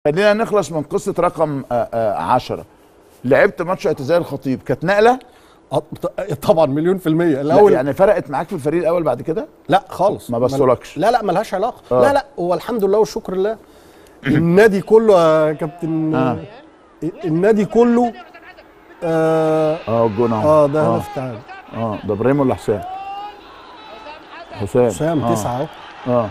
خلينا نخلص من قصه رقم 10 لعبت ماتش اعتزال الخطيب كانت نقله آه، ط- طبعا مليون في المية لا الأول يعني فرقت معاك في الفريق الاول بعد كده لا خالص ما مل- بصولكش. لا لا ملهاش علاقة آه. لا لا هو الحمد لله والشكر لله النادي كله يا كابتن آه. النادي كله اه, اه الجون اهو آه ده اه هدف تعادل اه ده ابراهيم ولا حسام حسام حسام آه. تسعة اهو اه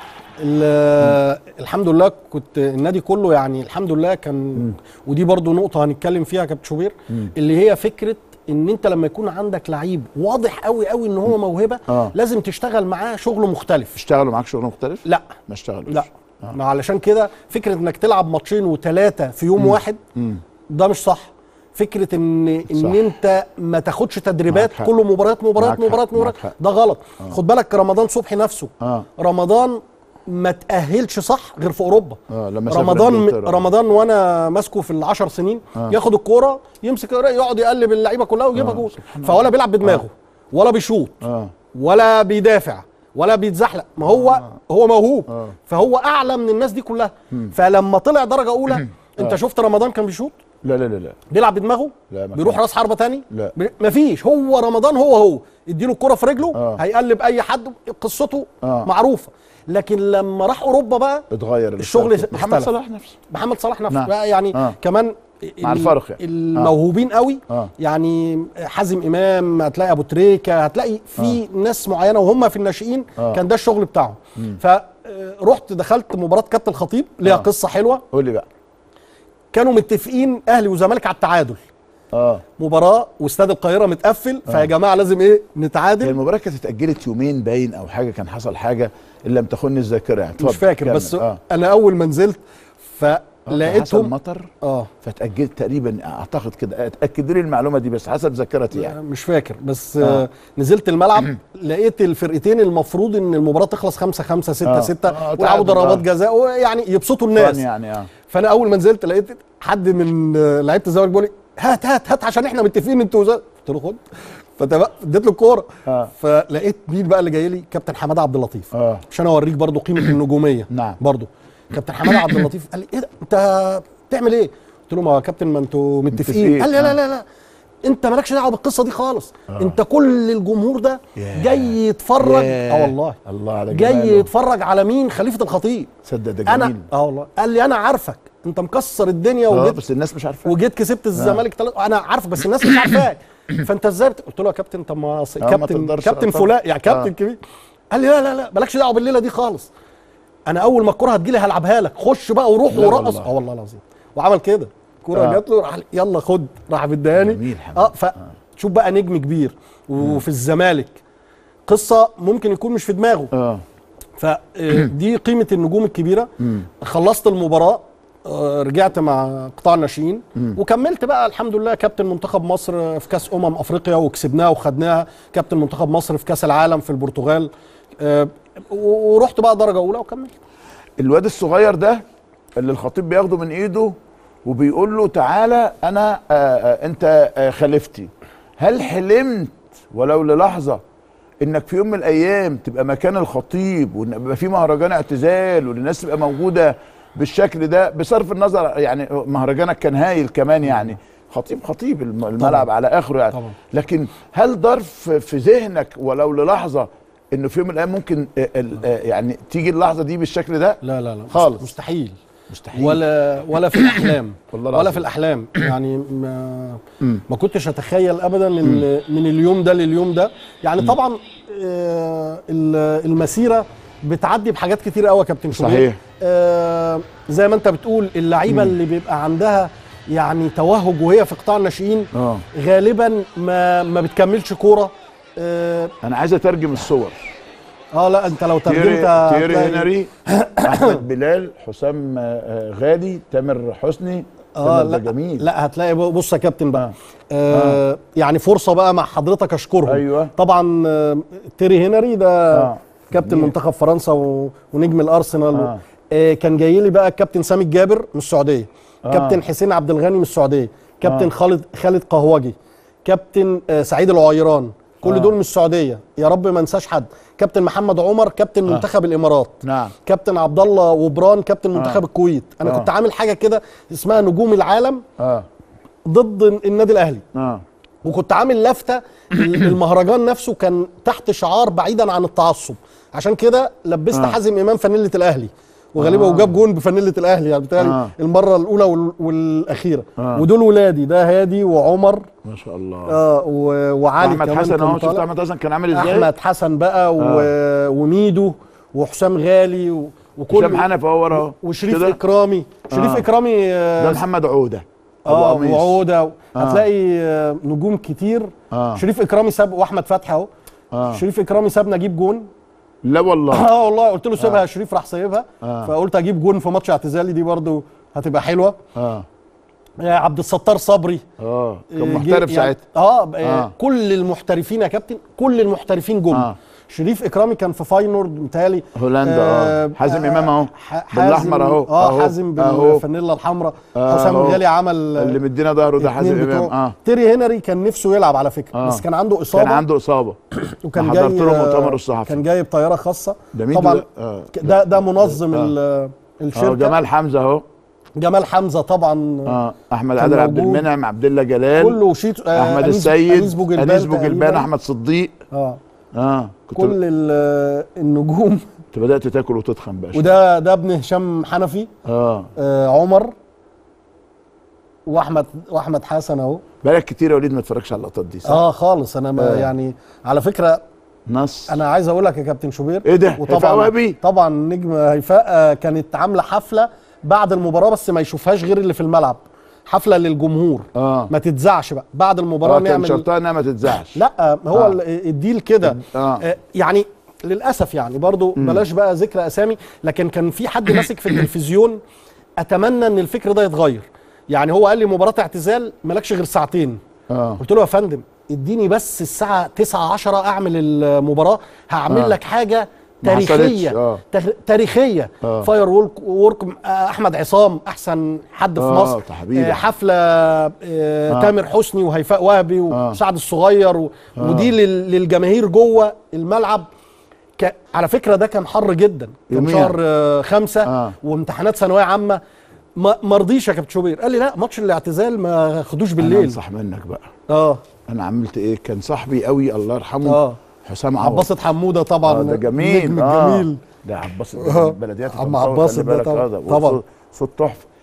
ال- الحمد لله كنت النادي كله يعني الحمد لله كان ودي برضو نقطة هنتكلم فيها يا كابتن شوبير اللي هي فكرة ان انت لما يكون عندك لعيب واضح قوي قوي ان هو موهبة آه. لازم تشتغل معاه شغل مختلف اشتغلوا معاك شغل مختلف لا ما اشتغلوش لا ما علشان كده فكرة انك تلعب ماتشين وثلاثة في يوم واحد ده مش صح فكرة ان ان صح. انت ما تاخدش تدريبات معاك حق. كل مباريات مباريات معاك حق. مباريات مباريات معاك حق. ده غلط خد بالك رمضان صبحي نفسه اه رمضان ما تأهلش صح غير في اوروبا اه لما سافر رمضان إنجلترا. رمضان وانا ماسكه في العشر سنين آه. ياخد الكوره يمسك يقعد يقلب اللعيبه كلها ويجيبها آه، جول سبحان فولا بيلعب بدماغه ولا بيشوط اه ولا بيدافع ولا بيتزحلق ما هو هو موهوب آه. فهو اعلى من الناس دي كلها فلما طلع درجه اولى انت شفت رمضان كان بيشوط لا لا لا لا بيلعب بدماغه لا، ما بيروح كان. راس حربه تاني لا. بي- مفيش هو رمضان هو هو اديله الكره في رجله آه. هيقلب اي حد قصته آه. معروفه لكن لما راح اوروبا بقى اتغير الشغل الاستاذ. محمد اختلف. صلاح نفسه محمد صلاح نفسه نعم. بقى يعني آه. كمان مع ال- الفرق يعني. الموهوبين قوي آه. يعني حازم امام هتلاقي ابو تريكه هتلاقي في ناس معينه وهم في الناشئين آه. كان ده الشغل بتاعهم فرحت دخلت مباراه كابتن الخطيب ليها آه. قصه حلوه قول لي بقى كانوا متفقين اهلي وزمالك على التعادل اه مباراه واستاد القاهره متقفل فيا جماعه لازم ايه هي نتعادل المباراه كانت اتاجلت يومين باين او حاجه كان حصل حاجه ان لم تخن الذاكره يعني اتفضل، مش فاكر كمل. بس اه انا اول ما نزلت حصل فلقيتهم مطر اه فاتاجلت تقريبا اعتقد كده اتاكدوا لي المعلومه دي بس حسب ذاكرتي يعني مش فاكر بس آه. آه. نزلت الملعب لقيت الفرقتين المفروض ان المباراه تخلص 5 5 6 آه. 6 آه، ويلعبوا تعادل، ضربات آه. جزاء يعني يبسطوا فن الناس يعني اه فانا اول ما نزلت لقيت حد من آه، لعيبه الزمالك بيقول لي هات هات هات عشان احنا متفقين انتوا وزا- قلت له خد فتبقى اديت له الكوره آه. فلقيت مين بقى اللي جاي لي كابتن حماده عبد اللطيف اه عشان اوريك برضو قيمه النجوميه نعم. برضو كابتن حماده عبد اللطيف قال لي ايه ده انت بتعمل ايه قلت له ما يا كابتن ما انتوا متفقين متفقين، قال لي لا آه. لا لا انت مالكش دعوه بالقصه دي خالص انت كل الجمهور ده ياه. جاي يتفرج ياه. اه والله الله على جاي جماله. يتفرج على مين خليفه الخطيب تصدق ده جميل انا اه والله قال لي انا عارفك انت مكسر الدنيا اه وجيت بس الناس مش عارفه وجيت كسبت الزمالك تلات انا عارفك بس الناس مش عارفاك فانت ازاي بت... قلت له يا كابتن طب ما أصل ما كابتن تقدرش كابتن طبعا. فلان يعني كابتن آه. كبير قال لي لا لا لا مالكش دعوه بالليله دي خالص انا اول ما الكره هتجيلي هلعبها لك خش بقى وروح لا ورقص والله. اه والله العظيم وعمل كده الكره آه. جات له راح يلا خد راح بداني جميل حمد. اه فشوف بقى نجم كبير وفي الزمالك قصه ممكن يكون مش في دماغه اه فدي قيمه النجوم الكبيره خلصت المباراه آه، رجعت مع قطاع الناشئين وكملت بقى الحمد لله كابتن منتخب مصر في كاس امم افريقيا وكسبناها وخدناها كابتن منتخب مصر في كاس العالم في البرتغال آه، و- ورحت بقى درجه اولى وكملت الواد الصغير ده اللي الخطيب بياخده من ايده وبيقول له تعالى انا آه آه انت آه خليفتي هل حلمت ولو للحظه انك في يوم من الايام تبقى مكان الخطيب وان يبقى في مهرجان اعتزال والناس تبقى موجوده بالشكل ده بصرف النظر يعني مهرجانك كان هايل كمان يعني خطيب خطيب الم- الملعب على اخره يعني طبعا. لكن هل دار في في ذهنك ولو للحظه انه في يوم من الايام ممكن آه، ال- آه، يعني تيجي اللحظه دي بالشكل ده لا لا لا خالص. مستحيل مستحيل ولا ولا في الاحلام والله ولا العظيم. في الاحلام يعني ما ما كنتش اتخيل ابدا ان من اليوم ده لليوم ده يعني طبعا آه، ال- المسيره بتعدي بحاجات كتير قوي يا كابتن شوبير صحيح. آه، زي ما انت بتقول اللعيبه اللي بيبقى عندها يعني توهج وهي في قطاع الناشئين اه غالبا ما ما بتكملش كوره اه انا عايز اترجم الصور آه، لا انت لو تيري ترجمت تيري هتلاقي- هنري احمد بلال حسام آه، آه، غالي تامر حسني اه تامر ده لا جميل لا هتلاقي بص يا كابتن بقى آه يعني فرصه بقى مع حضرتك اشكرهم أيوة. طبعا آه تيري هنري ده آه. كابتن جميل. منتخب فرنسا و... ونجم الارسنال آه. آه. آه كان جاي لي بقى الكابتن سامي الجابر من السعوديه آه. آه. كابتن حسين عبد الغني من السعوديه كابتن آه. آه. خالد خالد قهوجي كابتن آه سعيد العويران كل آه. دول من السعوديه يا رب ما انساش حد كابتن محمد عمر كابتن منتخب الامارات نعم كابتن عبد الله وبران كابتن منتخب آه. الكويت انا آه. كنت عامل حاجه كده اسمها نجوم العالم اه ضد النادي الاهلي اه وكنت عامل لفته المهرجان نفسه كان تحت شعار بعيدا عن التعصب عشان كده لبست آه. حازم امام فانيله الاهلي وغالبا آه. وجاب جون بفانيله الاهلي يعني بتاعي آه. المره الاولى وال- والاخيره آه. ودول ولادي ده هادي وعمر ما شاء الله اه و- وعلي احمد كمان حسن كان اهو شفت طالع. احمد حسن كان عامل ازاي احمد حسن بقى و... وميدو وحسام غالي و... وكل هشام حنفي اهو ورا اهو وشريف كده؟ اكرامي شريف آه. اكرامي آه، ده محمد عوده أبو اه قميص. وعوده هتلاقي آه، نجوم كتير آه. شريف اكرامي ساب واحمد فتحي اهو آه. شريف اكرامي سابنا اجيب جون لا والله اه والله قلت له سيبها يا شريف راح سايبها آه. فقلت اجيب جون في ماتش اعتزالي دي برضو هتبقى حلوه اه آه، عبد الستار صبري اه كان آه، محترف جه- ساعتها اه, آه, آه. كل المحترفين يا كابتن كل المحترفين جم آه. شريف اكرامي كان في فاينورد متهيألي هولندا اه حازم امام اهو ح- بالاحمر اهو اه أهو. حازم أهو. بالفانيلا الحمراء آه، حسام أهو. غالي عمل اللي مدينا ظهره ده حازم اتنين امام بتوع- اه تيري هنري كان نفسه يلعب على فكره آه. بس كان عنده اصابه كان عنده اصابه وكان أنا جاي حضرت له مؤتمر الصحفي. كان جايب طياره خاصه ده مين طبعا ده؟ آه. ك- ده ده منظم آه. ال- اه الشركه جمال حمزه اهو جمال حمزه طبعا اه احمد كان عادل عبد موجود. المنعم عبد الله جلال كله شيت آه، احمد أنيس- السيد انيس بوجلبان انيس بوجلبان تقريباً. احمد صديق اه اه كنت كل ال- النجوم انت بدات تاكل وتتخن بقى وده ده ابن هشام حنفي اه آه عمر واحمد واحمد حسن اهو بقالك كتير يا وليد ما تتفرجش على اللقطات دي صح؟ اه خالص انا ما آه. يعني على فكره نص انا عايز اقول لك يا كابتن شوبير إيه ده؟ هيفاء وهبي؟ طبعا نجم هيفاء آه، كانت عامله حفله بعد المباراه بس ما يشوفهاش غير اللي في الملعب حفله للجمهور اه ما تتذاعش بقى بعد المباراه اه كان نعمل شرطها انها ما تتذاعش لا آه، هو آه. ال- الديل كده آه. آه، يعني للاسف يعني برضو بلاش بقى ذكر اسامي لكن كان في حد ماسك في التلفزيون اتمنى ان الفكر ده يتغير يعني هو قال لي مباراه اعتزال مالكش غير ساعتين اه قلت له يا فندم اديني بس الساعه 9 10 اعمل المباراه هعمل آه. لك حاجه ما حصلتش، تاريخيه آه. تخ- تاريخيه آه. فاير وورك, وورك آه، احمد عصام احسن حد في آه، مصر حبيبي. آه، حفله آه، تامر حسني وهيفاء وهبي وسعد الصغير و... ودي لل... للجماهير جوه الملعب ك... على فكره ده كان حر جدا كان يوميها. شهر آه، خمسة آه. وامتحانات ثانويه عامه ما ما رضيش يا كابتن شوبير قال لي لا ماتش الاعتزال ما خدوش انا بالليل انصح منك بقى اه انا عملت ايه كان صاحبي قوي الله يرحمه اه حسام عوض عباسة حموده طبعا آه ده جميل نجم آه. جميل ده عباس آه. بلديات عم عباسط ده طبعا. طبعا. صوت تحفه